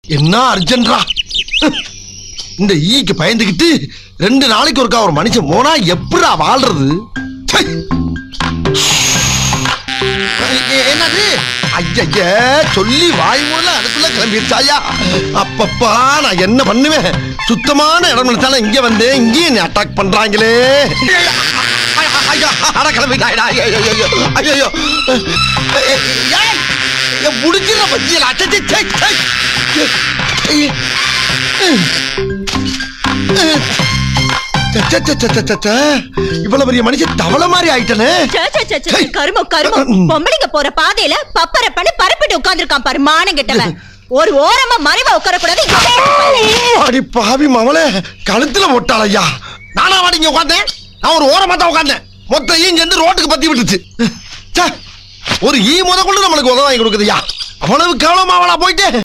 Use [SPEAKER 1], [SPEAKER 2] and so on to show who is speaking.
[SPEAKER 1] என்ன அர்ஜென்ட்ரா இந்த ஈக்கு பயந்துகிட்டு ரெண்டு நாளைக்கு ஒருக்கா ஒரு மனுஷன் போனா எப்படிடா வாழ்றது ச்சை. எ- என்னது ஐய சொல்லி வாய் மூல அதுக்குள்ள கிளம்பிடுச்சாயா அப்பப்பா நான் என்ன பண்ணுவேன் சுத்தமான இடம் நினைச்சாலும் இங்க வந்தேன் இங்கேயும் நீ அட்டாக் பண்றாங்களே ஐயோ, அட கிளம்பிட்டாடா ஐயோ ஐயோ ஐயோ முடிஞ்சிட பத்தியல அச்சே சே சே இவ்வளவு பெரிய மனுஷன் தவளை மாதிரி ஆயிட்டனே
[SPEAKER 2] சே, சே, சே, சே, கருமம் கருமம் பொம்பளைங்க போற பாதையில பப்பர பண்ணி பரப்பிட்டு உட்கார்ந்திருக்கான் பாரு மானம் கெட்டவன் ஒரு ஓரமா மறைவா உட்கார கூடாது
[SPEAKER 1] அடி பாவி மவளே கழுத்துல ஒட்டாள் ஐயா நானா வாடிங்க உட்காந்தேன் நான் ஒரு ஓரமா தான் உட்காந்தேன் மொத்த ஈங்க இருந்து ரோட்டுக்கு பத்தி விட்டுச்சு ச்சே, ஒரு ஈ முத கொண்டு நம்மளுக்கு உதவ வாங்கி கொடுக்குதுயா அவ்வளவு கேவலமா அவளா போயிட்டு